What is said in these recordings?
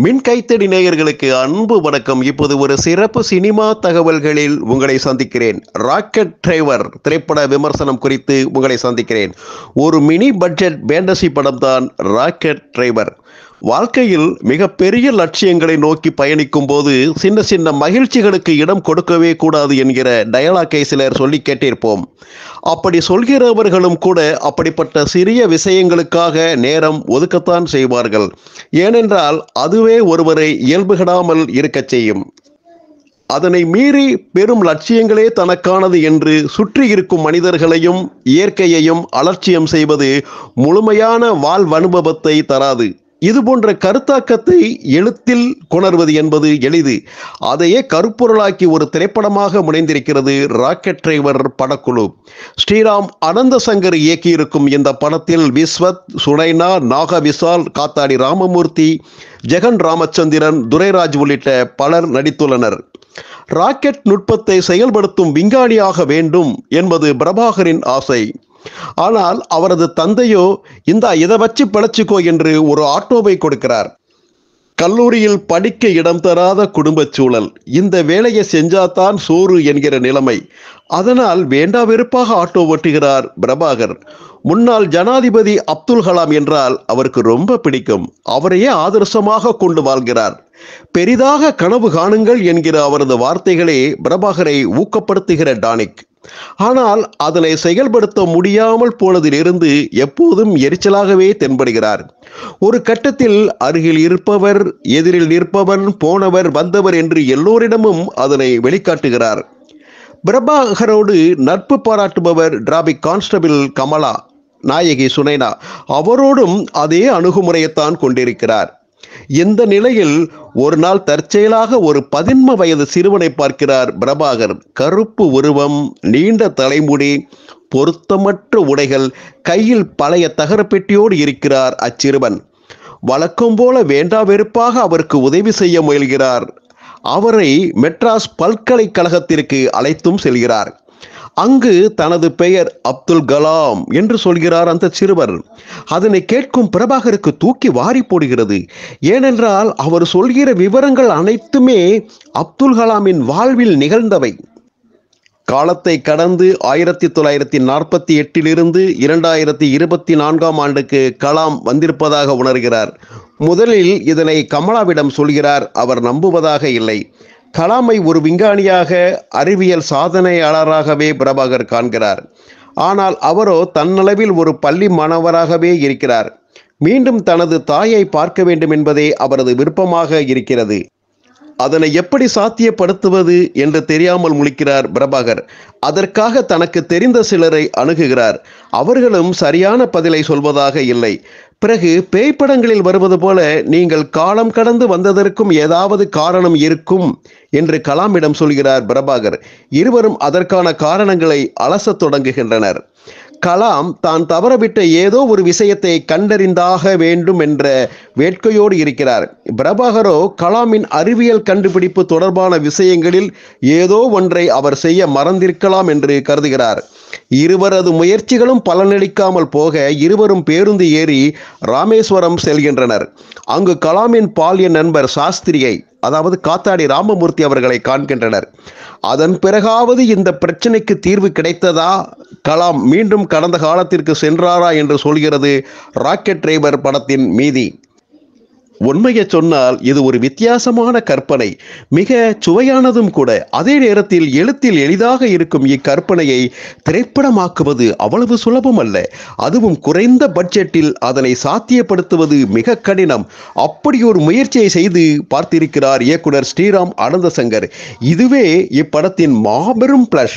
மின் கைத்தடி நேயர்களுக்கு அன்பு வணக்கம் இப்போது ஒரு சிறப்பு சினிமா தகவல்களில் உங்களை சந்திக்கிறேன் ராக்கெட் டிரைவர் திரைப்பட விமர்சனம் குறித்து உங்களை சந்திக்கிறேன் ஒரு மினி பட்ஜெட் பேண்டசி படம் தான் ராக்கெட் டிரைவர் வாழ்க்கையில் மிகப்பெரிய லட்சியங்களை நோக்கி பயணிக்கும் போது சின்ன சின்ன மகிழ்ச்சிகளுக்கு இடம் கொடுக்கவே கூடாது என்கிற டயலாக்கை சிலர் சொல்லி கேட்டிருப்போம் அப்படி சொல்கிறவர்களும் கூட அப்படிப்பட்ட சிறிய விஷயங்களுக்காக நேரம் ஒதுக்கத்தான் செய்வார்கள் ஏனென்றால் அதுவே ஒருவரை இயல்புகிடாமல் இருக்கச் செய்யும் அதனை மீறி பெரும் லட்சியங்களே தனக்கானது என்று சுற்றி இருக்கும் மனிதர்களையும் இயற்கையையும் அலட்சியம் செய்வது முழுமையான வாழ்வனுபவத்தை தராது இது போன்ற கருத்தாக்கத்தை எழுத்தில் கொணர்வது என்பது எளிது அதையே கருப்பொருளாக்கி ஒரு திரைப்படமாக முனைந்திருக்கிறது ராக்கெட் டிரைவர் படக்குழு ஸ்ரீராம் அனந்த சங்கர் இயக்கியிருக்கும் இந்த படத்தில் விஸ்வத் சுனைனா நாக விசால் காத்தாடி ராமமூர்த்தி ஜெகன் ராமச்சந்திரன் துரைராஜ் உள்ளிட்ட பலர் நடித்துள்ளனர் ராக்கெட் நுட்பத்தை செயல்படுத்தும் விஞ்ஞானியாக வேண்டும் என்பது பிரபாகரின் ஆசை ஆனால் அவரது தந்தையோ இந்த இதை வச்சு பிழைச்சிக்கோ என்று ஒரு ஆட்டோவை கொடுக்கிறார் கல்லூரியில் படிக்க இடம் தராத குடும்பச் சூழல் இந்த வேலையை செஞ்சாதான் சோறு என்கிற நிலைமை அதனால் வேண்டா வெறுப்பாக ஆட்டோ ஓட்டுகிறார் பிரபாகர் முன்னாள் ஜனாதிபதி அப்துல் கலாம் என்றால் அவருக்கு ரொம்ப பிடிக்கும் அவரையே ஆதர்சமாக கொண்டு வாழ்கிறார் பெரிதாக கனவு காணுங்கள் என்கிற அவரது வார்த்தைகளே பிரபாகரை ஊக்கப்படுத்துகிற டானிக் ஆனால் அதனை செயல்படுத்த முடியாமல் போனதிலிருந்து எப்போதும் எரிச்சலாகவே தென்படுகிறார் ஒரு கட்டத்தில் அருகில் இருப்பவர் எதிரில் நிற்பவர் போனவர் வந்தவர் என்று எல்லோரிடமும் அதனை வெளிக்காட்டுகிறார் பிரபாகரோடு நட்பு பாராட்டுபவர் டிராபிக் கான்ஸ்டபிள் கமலா நாயகி சுனைனா அவரோடும் அதே அணுகுமுறையைத்தான் கொண்டிருக்கிறார் இந்த நிலையில் ஒரு நாள் தற்செயலாக ஒரு பதின்ம வயது சிறுவனை பார்க்கிறார் பிரபாகர் கருப்பு உருவம் நீண்ட தலைமுடி பொருத்தமற்ற உடைகள் கையில் பழைய தகரப்பெட்டியோடு இருக்கிறார் அச்சிறுவன் வழக்கம் போல வேண்டா வெறுப்பாக அவருக்கு உதவி செய்ய முயல்கிறார் அவரை மெட்ராஸ் பல்கலைக்கழகத்திற்கு அழைத்தும் செல்கிறார் அங்கு தனது பெயர் அப்துல் கலாம் என்று சொல்கிறார் அந்த சிறுவர் அதனை கேட்கும் பிரபாகருக்கு தூக்கி வாரி போடுகிறது ஏனென்றால் அவர் சொல்கிற விவரங்கள் அனைத்துமே அப்துல் கலாமின் வாழ்வில் நிகழ்ந்தவை காலத்தை கடந்து ஆயிரத்தி தொள்ளாயிரத்தி நாற்பத்தி எட்டிலிருந்து இரண்டாயிரத்தி இருபத்தி நான்காம் ஆண்டுக்கு கலாம் வந்திருப்பதாக உணர்கிறார் முதலில் இதனை கமலாவிடம் சொல்கிறார் அவர் நம்புவதாக இல்லை கலாமை ஒரு விஞ்ஞானியாக அறிவியல் சாதனையாளராகவே பிரபாகர் காண்கிறார் ஆனால் அவரோ தன்னளவில் ஒரு பள்ளி மாணவராகவே இருக்கிறார் மீண்டும் தனது தாயை பார்க்க வேண்டும் என்பதே அவரது விருப்பமாக இருக்கிறது அதனை எப்படி சாத்தியப்படுத்துவது என்று தெரியாமல் முழிக்கிறார் பிரபாகர் அதற்காக தனக்கு தெரிந்த சிலரை அணுகுகிறார் அவர்களும் சரியான பதிலை சொல்வதாக இல்லை பிறகு பேய்ப்படங்களில் வருவது போல நீங்கள் காலம் கடந்து வந்ததற்கும் ஏதாவது காரணம் இருக்கும் என்று கலாமிடம் சொல்கிறார் பிரபாகர் இருவரும் அதற்கான காரணங்களை அலசத் தொடங்குகின்றனர் கலாம் தான் தவறவிட்ட ஏதோ ஒரு விஷயத்தை கண்டறிந்தாக வேண்டும் என்ற வேட்கையோடு இருக்கிறார் பிரபாகரோ கலாமின் அறிவியல் கண்டுபிடிப்பு தொடர்பான விஷயங்களில் ஏதோ ஒன்றை அவர் செய்ய மறந்திருக்கலாம் என்று கருதுகிறார் இருவரது முயற்சிகளும் பலனளிக்காமல் போக இருவரும் பேருந்து ஏறி ராமேஸ்வரம் செல்கின்றனர் அங்கு கலாமின் பாலிய நண்பர் சாஸ்திரியை அதாவது காத்தாடி ராமமூர்த்தி அவர்களை காண்கின்றனர் அதன் பிறகாவது இந்த பிரச்சனைக்கு தீர்வு கிடைத்ததா கலாம் மீண்டும் கடந்த காலத்திற்கு சென்றாரா என்று சொல்கிறது ராக்கெட் டிரைவர் படத்தின் மீதி உண்மையை சொன்னால் இது ஒரு வித்தியாசமான கற்பனை மிக சுவையானதும் கூட அதே நேரத்தில் எழுத்தில் எளிதாக இருக்கும் இக்கற்பனையை திரைப்படமாக்குவது அவ்வளவு சுலபம் அல்ல அதுவும் குறைந்த பட்ஜெட்டில் அதனை சாத்தியப்படுத்துவது மிக கடினம் அப்படி ஒரு முயற்சியை செய்து பார்த்திருக்கிறார் இயக்குனர் ஸ்ரீராம் அனந்தசங்கர் இதுவே இப்படத்தின் மாபெரும் பிளஷ்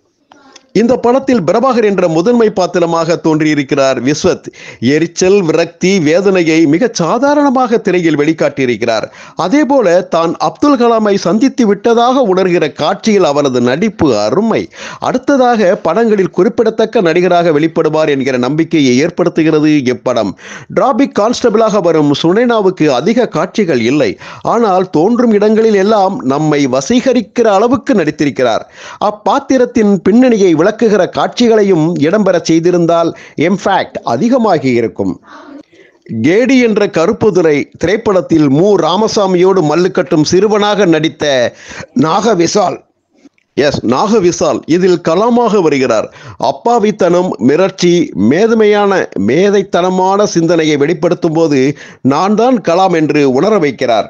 இந்த படத்தில் பிரபாகர் என்ற முதன்மை பாத்திரமாக தோன்றியிருக்கிறார் விஸ்வத் எரிச்சல் விரக்தி வேதனையை மிக சாதாரணமாக திரையில் வெளிக்காட்டியிருக்கிறார் அதே போல தான் அப்துல் கலாமை சந்தித்து விட்டதாக உணர்கிற காட்சியில் அவரது நடிப்பு அருமை அடுத்ததாக படங்களில் குறிப்பிடத்தக்க நடிகராக வெளிப்படுவார் என்கிற நம்பிக்கையை ஏற்படுத்துகிறது இப்படம் டிராபிக் கான்ஸ்டபிளாக வரும் சுனைனாவுக்கு அதிக காட்சிகள் இல்லை ஆனால் தோன்றும் இடங்களில் எல்லாம் நம்மை வசீகரிக்கிற அளவுக்கு நடித்திருக்கிறார் அப்பாத்திரத்தின் பின்னணியை விளக்குகிற காட்சிகளையும் இடம்பெற செய்திருந்தால் எம்ஃபேக்ட் அதிகமாகி இருக்கும் கேடி என்ற கருப்புதுரை திரைப்படத்தில் மு ராமசாமியோடு மல்லுக்கட்டும் சிறுவனாக நடித்த நாகவிசால் எஸ் நாகவிசால் இதில் கலாமாக வருகிறார் அப்பாவித்தனம் மிரட்சி மேதுமையான மேதைத்தனமான சிந்தனையை வெளிப்படுத்தும் போது நான் தான் கலாம் என்று உணர வைக்கிறார்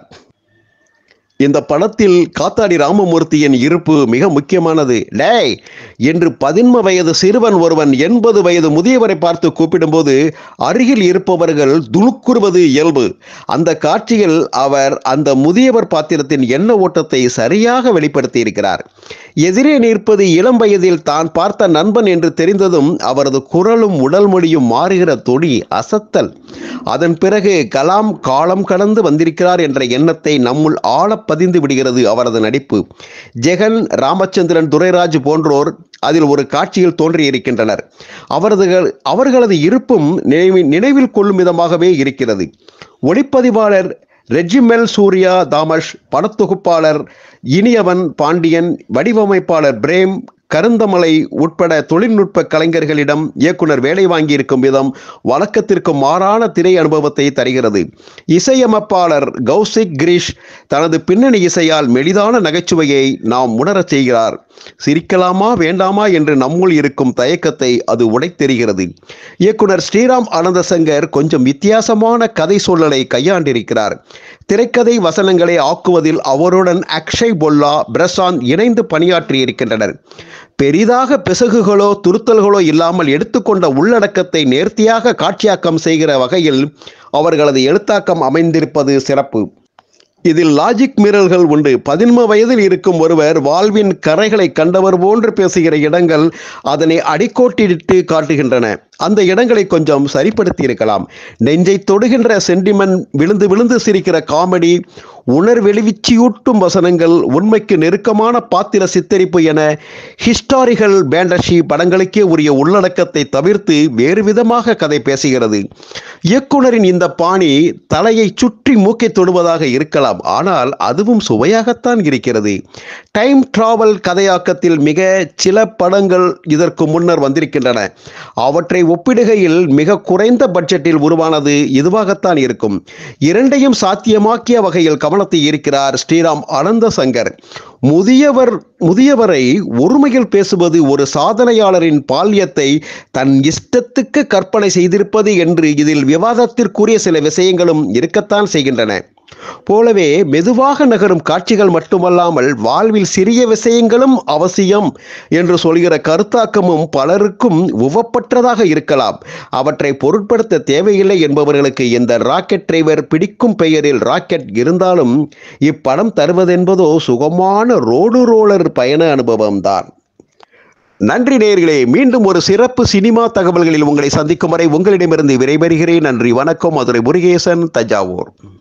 இந்த படத்தில் காத்தாடி ராமமூர்த்தியின் இருப்பு மிக முக்கியமானது டேய் என்று பதின்ம வயது சிறுவன் ஒருவன் எண்பது வயது முதியவரை பார்த்து கூப்பிடும்போது அருகில் இருப்பவர்கள் துணுக்குறுவது இயல்பு அந்த காட்சியில் அவர் அந்த முதியவர் பாத்திரத்தின் எண்ண ஓட்டத்தை சரியாக வெளிப்படுத்தி இருக்கிறார் எதிரே நிற்பது இளம் வயதில் தான் பார்த்த நண்பன் என்று தெரிந்ததும் அவரது குரலும் உடல் மொழியும் மாறுகிற தொடி அசத்தல் அதன் பிறகு கலாம் காலம் கடந்து வந்திருக்கிறார் என்ற எண்ணத்தை நம்முள் ஆழ பதிந்து விடுகிறது அவரது நடிப்பு ஜெகன் ராமச்சந்திரன் துரைராஜ் போன்றோர் அதில் ஒரு காட்சியில் தோன்றியிருக்கின்றனர் அவரது அவர்களது இருப்பும் நினைவில் நினைவில் கொள்ளும் விதமாகவே இருக்கிறது ஒளிப்பதிவாளர் ரெஜிமெல் சூர்யா தாமஷ் படத்தொகுப்பாளர் இனியவன் பாண்டியன் வடிவமைப்பாளர் பிரேம் கருந்தமலை உட்பட தொழில்நுட்ப கலைஞர்களிடம் இயக்குனர் வேலை வாங்கியிருக்கும் விதம் வழக்கத்திற்கு மாறான திரை அனுபவத்தை தருகிறது இசையமைப்பாளர் கௌசிக் கிரீஷ் தனது பின்னணி இசையால் மெலிதான நகைச்சுவையை நாம் உணரச் செய்கிறார் சிரிக்கலாமா வேண்டாமா என்று நம்முள் இருக்கும் தயக்கத்தை அது உடைத்தெறிகிறது இயக்குனர் ஸ்ரீராம் ஆனந்தசங்கர் கொஞ்சம் வித்தியாசமான கதை சூழலை கையாண்டிருக்கிறார் திரைக்கதை வசனங்களை ஆக்குவதில் அவருடன் அக்ஷய் பொல்லா பிரசாந்த் இணைந்து பணியாற்றி இருக்கின்றனர் பெரிதாக பிசகுகளோ துருத்தல்களோ இல்லாமல் எடுத்துக்கொண்ட உள்ளடக்கத்தை நேர்த்தியாக காட்சியாக்கம் செய்கிற வகையில் அவர்களது எழுத்தாக்கம் அமைந்திருப்பது சிறப்பு இதில் லாஜிக் மீறல்கள் உண்டு பதின்ம வயதில் இருக்கும் ஒருவர் வாழ்வின் கரைகளை கண்டவர் போன்று பேசுகிற இடங்கள் அதனை அடிக்கோட்டிட்டு காட்டுகின்றன அந்த இடங்களை கொஞ்சம் சரிப்படுத்தி இருக்கலாம் நெஞ்சை தொடுகின்ற சென்டிமெண்ட் விழுந்து விழுந்து சிரிக்கிற காமெடி உணர்வெளிவிச்சியூட்டும் வசனங்கள் உண்மைக்கு நெருக்கமான பாத்திர சித்தரிப்பு என ஹிஸ்டாரிக்கல் பேண்டஷி படங்களுக்கே உரிய உள்ளடக்கத்தை தவிர்த்து வேறு விதமாக கதை பேசுகிறது இயக்குனரின் இந்த பாணி தலையை சுற்றி மூக்கை தொடுவதாக இருக்கலாம் ஆனால் அதுவும் சுவையாகத்தான் இருக்கிறது டைம் டிராவல் கதையாக்கத்தில் மிக சில படங்கள் இதற்கு முன்னர் வந்திருக்கின்றன அவற்றை ஒப்பிடுகையில் மிக குறைந்த பட்ஜெட்டில் உருவானது இதுவாகத்தான் இருக்கும் இரண்டையும் சாத்தியமாக்கிய வகையில் கவனத்தை இருக்கிறார் ஸ்ரீராம் அனந்த சங்கர் முதியவர் முதியவரை ஒருமையில் பேசுவது ஒரு சாதனையாளரின் பால்யத்தை தன் இஷ்டத்துக்கு கற்பனை செய்திருப்பது என்று இதில் விவாதத்திற்குரிய சில விஷயங்களும் இருக்கத்தான் செய்கின்றன போலவே மெதுவாக நகரும் காட்சிகள் மட்டுமல்லாமல் வாழ்வில் சிறிய விஷயங்களும் அவசியம் என்று சொல்கிற கருத்தாக்கமும் பலருக்கும் உவப்பற்றதாக இருக்கலாம் அவற்றை பொருட்படுத்த தேவையில்லை என்பவர்களுக்கு இந்த ராக்கெட் டிரைவர் பிடிக்கும் பெயரில் ராக்கெட் இருந்தாலும் இப்படம் தருவதென்பதோ சுகமான ரோடு ரோலர் பயண அனுபவம்தான் நன்றி நேயர்களே மீண்டும் ஒரு சிறப்பு சினிமா தகவல்களில் உங்களை சந்திக்கும் வரை உங்களிடமிருந்து விடைபெறுகிறேன் நன்றி வணக்கம் மதுரை முருகேசன் தஞ்சாவூர்